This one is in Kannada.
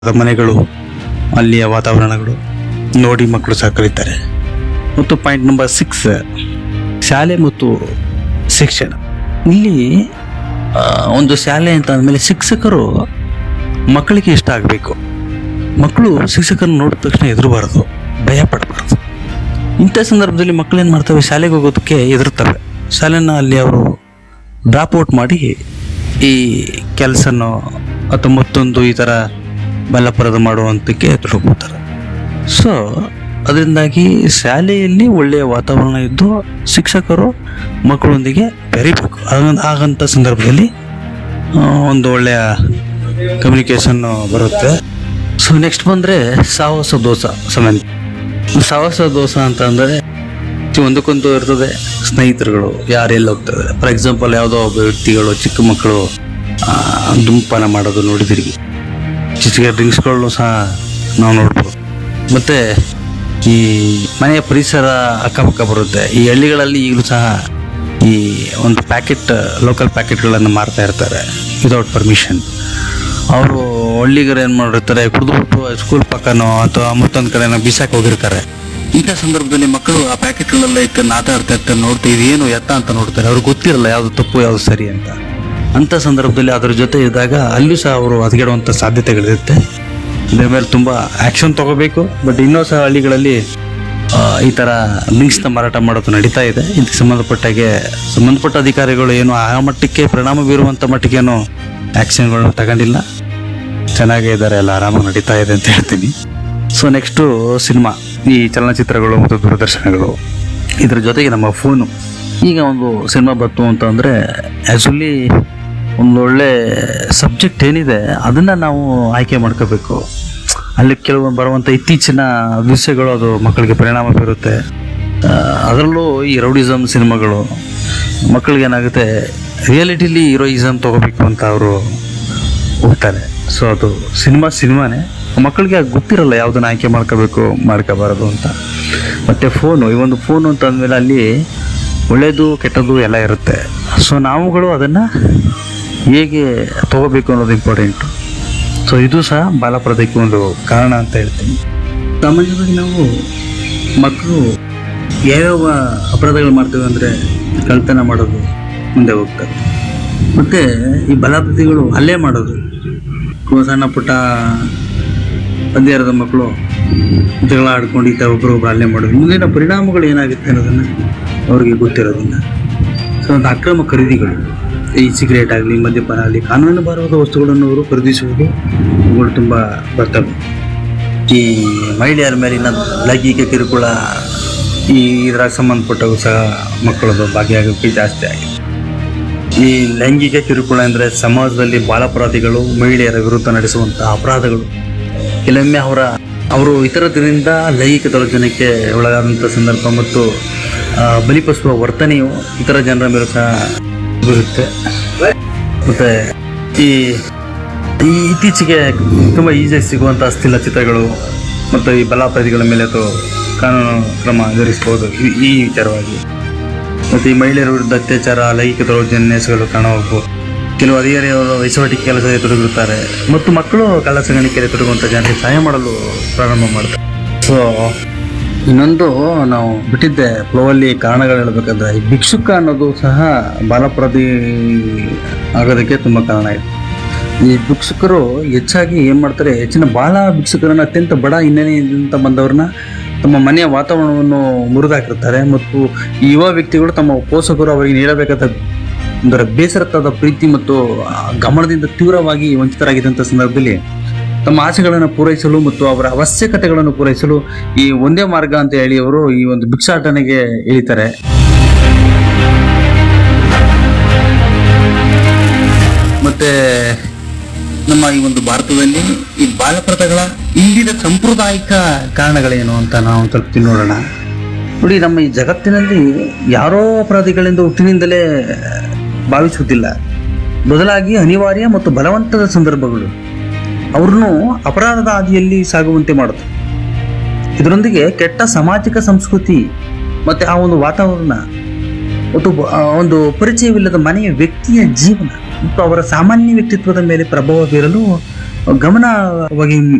ಮನೆಗಳು ಅಲ್ಲಿಯ ವಾತಾವರಣಗಳು ನೋಡಿ ಮಕ್ಕಳು ಸಹ ಕಲಿತಾರೆ ಮತ್ತು ಪಾಯಿಂಟ್ ನಂಬರ್ ಸಿಕ್ಸ್ ಶಾಲೆ ಮತ್ತು ಶಿಕ್ಷಣ ಇಲ್ಲಿ ಆ, ಒಂದು ಶಾಲೆ ಅಂತ ಅಂದಮೇಲೆ ಶಿಕ್ಷಕರು ಮಕ್ಕಳಿಗೆ ಇಷ್ಟ ಆಗಬೇಕು ಮಕ್ಕಳು ಶಿಕ್ಷಕರನ್ನ ನೋಡಿದ ತಕ್ಷಣ ಹೆದರಬಾರ್ದು ಭಯ ಪಡಬಾರ್ದು ಇಂಥ ಸಂದರ್ಭದಲ್ಲಿ ಮಕ್ಕಳು ಏನು ಮಾಡ್ತವೆ ಶಾಲೆಗೆ ಹೋಗೋದಕ್ಕೆ ಹೆದರ್ತವೆ ಶಾಲೆನ ಅಲ್ಲಿ ಅವರು ಡ್ರಾಪ್ ಔಟ್ ಮಾಡಿ ಈ ಕೆಲಸನೋ ಅಥವಾ ಮತ್ತೊಂದು ಈ ಥರ ಬಲಪರದ ಮಾಡುವಂತಕ್ಕೆ ಹೋಗ್ತಾರೆ ಸೊ ಅದರಿಂದಾಗಿ ಶಾಲೆಯಲ್ಲಿ ಒಳ್ಳೆಯ ವಾತಾವರಣ ಇದ್ದು ಶಿಕ್ಷಕರು ಮಕ್ಕಳೊಂದಿಗೆ ಬೆರಿಬೇಕು ಹಾಗಂತ ಹಾಗಂತ ಸಂದರ್ಭದಲ್ಲಿ ಆ, ಒಂದು ಒಳ್ಳೆಯ ಕಮ್ಯುನಿಕೇಶನ್ ಬರುತ್ತೆ ಸೊ ನೆಕ್ಸ್ಟ್ ಬಂದರೆ ಸಾಹಸ ದೋಷ ಸಂಬಂಧ ಸಾಹಸ ದೋಷ ಅಂತ ಅಂದರೆ ಒಂದಕ್ಕೊಂದು ಇರ್ತದೆ ಸ್ನೇಹಿತರುಗಳು ಯಾರೆಲ್ಲ ಹೋಗ್ತದೆ ಫಾರ್ ಎಕ್ಸಾಂಪಲ್ ಯಾವುದೋ ಒಬ್ಬ ವ್ಯಕ್ತಿಗಳು ಚಿಕ್ಕ ಮಕ್ಕಳು ಆ, ಧೂಮಪಾನ ಮಾಡೋದು ನೋಡಿದಿರಿ ಚಿಕ್ಕ ಡ್ರಿಂಕ್ಸ್ಗಳನ್ನು ಸಹ ನಾವು ನೋಡ್ಬೋದು ಮತ್ತು ಈ ಮನೆಯ ಪರಿಸರ ಅಕ್ಕಪಕ್ಕ ಬರುತ್ತೆ ಈ ಹಳ್ಳಿಗಳಲ್ಲಿ ಈಗಲೂ ಸಹ ಈ ಒಂದು ಪ್ಯಾಕೆಟ್ ಲೋಕಲ್ ಪ್ಯಾಕೆಟ್ಗಳನ್ನು ಮಾರ್ತಾ ಇರ್ತಾರೆ ವಿತೌಟ್ ಪರ್ಮಿಷನ್ ಅವರು ಹಳ್ಳಿಗರು ಏನು ಮಾಡಿರ್ತಾರೆ ಕುಡಿದ್ಬಿಟ್ಟು ಸ್ಕೂಲ್ ಪಕ್ಕನೋ ಅಥವಾ ಮತ್ತೊಂದು ಕಡೆನೋ ಬಿಸಾಕ್ ಹೋಗಿರ್ತಾರೆ ಇಂಥ ಸಂದರ್ಭದಲ್ಲಿ ಮಕ್ಕಳು ಆ ಪ್ಯಾಕೆಟ್ಗಳೆಲ್ಲ ಇಟ್ಟು ಆಟ ಆಡ್ತಾ ಇರ್ತಾರೆ ನೋಡ್ತಾ ಇದೇನು ಎತ್ತ ಅಂತ ನೋಡ್ತಾರೆ ಅವ್ರಿಗೆ ಗೊತ್ತಿರಲ್ಲ ಯಾವುದು ತಪ್ಪು ಯಾವುದು ಸರಿ ಅಂತ ಅಂಥ ಸಂದರ್ಭದಲ್ಲಿ ಅದ್ರ ಜೊತೆ ಇದ್ದಾಗ ಅಲ್ಲೂ ಸಹ ಅವರು ಹದಗೆಡುವಂಥ ಸಾಧ್ಯತೆಗಳಿರುತ್ತೆ ಇದ್ರ ಮೇಲೆ ತುಂಬ ಆ್ಯಕ್ಷನ್ ತಗೋಬೇಕು ಬಟ್ ಇನ್ನೂ ಸಹ ಹಳ್ಳಿಗಳಲ್ಲಿ ಆ, ಈ ಥರ ಲಿಂಕ್ಸ್ನ ಮಾರಾಟ ಮಾಡೋದು ನಡೀತಾ ಇದೆ ಇದಕ್ಕೆ ಸಂಬಂಧಪಟ್ಟಾಗೆ ಸಂಬಂಧಪಟ್ಟ ಅಧಿಕಾರಿಗಳು ಏನು ಆ ಮಟ್ಟಕ್ಕೆ ಪರಿಣಾಮ ಬೀರುವಂಥ ಮಟ್ಟಿಗೇನು ಆ್ಯಕ್ಷನ್ಗಳನ್ನ ತಗೊಂಡಿಲ್ಲ ಚೆನ್ನಾಗೇ ಇದ್ದಾರೆ ಎಲ್ಲ ಆರಾಮಾಗಿ ನಡೀತಾ ಇದೆ ಅಂತ ಹೇಳ್ತೀನಿ ಸೊ ನೆಕ್ಸ್ಟು ಸಿನಿಮಾ ಈ ಚಲನಚಿತ್ರಗಳು ಮತ್ತು ದೂರದರ್ಶನಗಳು ಇದ್ರ ಜೊತೆಗೆ ನಮ್ಮ ಫೋನು ಈಗ ಒಂದು ಸಿನಿಮಾ ಬಂತು ಅಂತ ಅಂದರೆ ಆ್ಯಕ್ಚುಲಿ ಒಂದು ಒಳ್ಳೆ ಸಬ್ಜೆಕ್ಟ್ ಏನಿದೆ ಅದನ್ನು ನಾವು ಆಯ್ಕೆ ಮಾಡ್ಕೋಬೇಕು ಅಲ್ಲಿ ಕೆಲವು ಬರುವಂಥ ಇತ್ತೀಚಿನ ವಿಷಯಗಳು ಅದು ಮಕ್ಕಳಿಗೆ ಪರಿಣಾಮ ಬೀರುತ್ತೆ ಆ, ಅದರಲ್ಲೂ ಈ ರೌಡಿಸಮ್ ಸಿನಿಮಾಗಳು ಮಕ್ಕಳಿಗೆ ಏನಾಗುತ್ತೆ ರಿಯಾಲಿಟಿಲಿ ಹೀರೋಯಿಸಮ್ ತಗೋಬೇಕು ಅಂತ ಅವರು ಹೋಗ್ತಾರೆ ಸೊ ಅದು ಸಿನಿಮಾ ಸಿನಿಮಾನೇ ಮಕ್ಕಳಿಗೆ ಅದು ಗೊತ್ತಿರಲ್ಲ ಯಾವುದನ್ನ ಆಯ್ಕೆ ಮಾಡ್ಕೋಬೇಕು ಮಾಡ್ಕೋಬಾರದು ಅಂತ ಮತ್ತು ಫೋನು ಈ ಒಂದು ಫೋನು ಅಂತ ಅಂದಮೇಲೆ ಅಲ್ಲಿ ಒಳ್ಳೆಯದು ಕೆಟ್ಟದ್ದು ಎಲ್ಲ ಇರುತ್ತೆ ಸೊ ನಾವುಗಳು ಅದನ್ನು ಹೇಗೆ ತಗೋಬೇಕು ಅನ್ನೋದು ಇಂಪಾರ್ಟೆಂಟು ಸೊ ಇದು ಸಹ ಬಾಲಪ್ರದಕ್ಕೆ ಒಂದು ಕಾರಣ ಅಂತ ಹೇಳ್ತೀನಿ ಸಾಮಾನ್ಯವಾಗಿ ನಾವು ಮಕ್ಕಳು ಯಾವ್ಯಾವ ಅಪರಾಧಗಳು ಮಾಡ್ತೇವೆ ಅಂದರೆ ಕಳ್ತನ ಮಾಡೋದು ಮುಂದೆ ಹೋಗ್ತಾರೆ ಮತ್ತು ಈ ಬಲಾಪತಿಗಳು ಹಲ್ಲೆ ಮಾಡೋದು ಇವಾಗ ಸಣ್ಣ ಪುಟ್ಟ ಹದಿಹರದ ಮಕ್ಕಳು ಜಗಳ ಆಡ್ಕೊಂಡು ಈ ಥರ ಒಬ್ಬರೊಬ್ರು ಹಲ್ಲೆ ಮಾಡೋದು ಮುಂದಿನ ಪರಿಣಾಮಗಳು ಏನಾಗುತ್ತೆ ಅನ್ನೋದನ್ನು ಅವ್ರಿಗೆ ಗೊತ್ತಿರೋದಿಲ್ಲ ಸೊ ಒಂದು ಅಕ್ರಮ ಖರೀದಿಗಳು ಈ ಸಿಗರೇಟ್ ಆಗಲಿ ಮದ್ಯಪಾನ ಆಗಲಿ ಕಾನೂನು ಬಾರದ ವಸ್ತುಗಳನ್ನು ಅವರು ಖರೀದಿಸುವುದು ಇವುಗಳು ತುಂಬ ಬರ್ತವೆ ಈ ಮಹಿಳೆಯರ ಮೇಲಿನ ಲೈಂಗಿಕ ಕಿರುಕುಳ ಈ ಇದ್ರಾಗ ಸಂಬಂಧಪಟ್ಟವು ಸಹ ಮಕ್ಕಳದು ಭಾಗಿಯಾಗೋಕ್ಕೆ ಜಾಸ್ತಿ ಆಗಿದೆ ಈ ಲೈಂಗಿಕ ಕಿರುಕುಳ ಅಂದರೆ ಸಮಾಜದಲ್ಲಿ ಬಾಲಾಪರಾಧಿಗಳು ಮಹಿಳೆಯರ ವಿರುದ್ಧ ನಡೆಸುವಂತಹ ಅಪರಾಧಗಳು ಕೆಲವೊಮ್ಮೆ ಅವರ ಅವರು ಇತರರಿಂದ ಲೈಂಗಿಕ ದೌರ್ಜನ್ಯಕ್ಕೆ ಒಳಗಾದಂಥ ಸಂದರ್ಭ ಮತ್ತು ಆ, ಬಲಿಪಡಿಸುವ ವರ್ತನೆಯು ಇತರ ಜನರ ಮೇಲೂ ಸಹ ಬೀರುತ್ತೆ ಮತ್ತು ಈ ಈ ಇತ್ತೀಚೆಗೆ ತುಂಬ ಈಸಿಯಾಗಿ ಸಿಗುವಂಥ ಅಸ್ಥಿಲ ಚಿತ್ರಗಳು ಮತ್ತು ಈ ಬಲಾಪರಾಧಿಗಳ ಮೇಲೆ ಅಥವಾ ಕಾನೂನು ಕ್ರಮ ಜರುಗಿಸಬಹುದು ಈ- ಈ ವಿಚಾರವಾಗಿ ಮತ್ತು ಈ ಮಹಿಳೆಯರ ವಿರುದ್ಧ ಅತ್ಯಾಚಾರ ಲೈಂಗಿಕ ದೌರ್ಜನ್ಯ ಎಸಗಲು ಕಾಣಬಹುದು ಕೆಲವು ಅಧಿಕಾರಿಯವರು ವಹಿಸುವಟಿಕೆ ಕೆಲಸದಲ್ಲಿ ತೊಡಗಿರುತ್ತಾರೆ ಮತ್ತು ಮಕ್ಕಳು ಕಳ್ಳ ಸಾಗಾಣಿಕೆಯಲ್ಲಿ ತೊಡಗುವಂಥ ಜನರಿಗೆ ಸಹಾಯ ಮಾಡಲು ಪ್ರಾರಂಭ ಮಾಡ್ತಾರೆ ಸೊ ಇನ್ನೊಂದು ನಾವು ಬಿಟ್ಟಿದ್ದೆ ಫ್ಲೋವಲ್ಲಿ ಕಾರಣಗಳು ಹೇಳಬೇಕಾದ್ರೆ ಈ ಭಿಕ್ಷುಕ ಅನ್ನೋದು ಸಹ ಬಾಲಪ್ರದಿ ಆಗೋದಕ್ಕೆ ತುಂಬ ಕಾರಣ ಇದೆ ಈ ಭಿಕ್ಷುಕರು ಹೆಚ್ಚಾಗಿ ಏನು ಮಾಡ್ತಾರೆ ಹೆಚ್ಚಿನ ಬಾಲ ಭಿಕ್ಷುಕರನ್ನ ಅತ್ಯಂತ ಬಡ ಹಿನ್ನೆಲೆಯಿಂದ ಬಂದವ್ರನ್ನ ತಮ್ಮ ಮನೆಯ ವಾತಾವರಣವನ್ನು ಮುರಿದಾಕಿರ್ತಾರೆ ಮತ್ತು ಈ ಯುವ ವ್ಯಕ್ತಿಗಳು ತಮ್ಮ ಪೋಷಕರು ಅವರಿಗೆ ನೀಡಬೇಕಾದ ಅಂದರೆ ಬೇಸರತಾದ ಪ್ರೀತಿ ಮತ್ತು ಆ, ಗಮನದಿಂದ ತೀವ್ರವಾಗಿ ವಂಚಿತರಾಗಿದ್ದಂಥ ಸಂದರ್ಭದಲ್ಲಿ ತಮ್ಮ ಆಸೆಗಳನ್ನು ಪೂರೈಸಲು ಮತ್ತು ಅವರ ಅವಶ್ಯಕತೆಗಳನ್ನು ಪೂರೈಸಲು ಈ ಒಂದೇ ಮಾರ್ಗ ಅಂತ ಹೇಳಿ ಅವರು ಈ ಒಂದು ಭಿಕ್ಷಾಟನೆಗೆ ಇಳಿತಾರೆ ಮತ್ತೆ ನಮ್ಮ ಈ ಒಂದು ಭಾರತದಲ್ಲಿ ಈ ಬಾಲಪ್ರಥಗಳ ಇಂದಿನ ಸಾಂಪ್ರದಾಯಿಕ ಕಾರಣಗಳೇನು ಅಂತ ನಾವು ಒಂದ್ ಸ್ವಲ್ಪ ತಿನ್ನೋಣ ನೋಡಿ ನಮ್ಮ ಈ ಜಗತ್ತಿನಲ್ಲಿ ಯಾರೋ ಅಪರಾಧಿಗಳೆಂದು ಹುಟ್ಟಿನಿಂದಲೇ ಭಾವಿಸುವುದಿಲ್ಲ ಬದಲಾಗಿ ಅನಿವಾರ್ಯ ಮತ್ತು ಬಲವಂತದ ಸಂದರ್ಭಗಳು ಅವ್ರನ್ನು ಅಪರಾಧದ ಹಾದಿಯಲ್ಲಿ ಸಾಗುವಂತೆ ಮಾಡುತ್ತೆ ಇದರೊಂದಿಗೆ ಕೆಟ್ಟ ಸಾಮಾಜಿಕ ಸಂಸ್ಕೃತಿ ಮತ್ತೆ ಆ ಒಂದು ವಾತಾವರಣ ಮತ್ತು ಬ- ಆ ಒಂದು ಪರಿಚಯವಿಲ್ಲದ ಮನೆಯ ವ್ಯಕ್ತಿಯ ಜೀವನ ಮತ್ತು ಅವರ ಸಾಮಾನ್ಯ ವ್ಯಕ್ತಿತ್ವದ ಮೇಲೆ ಪ್ರಭಾವ ಬೀರಲು ಗಮನವಾಗಿ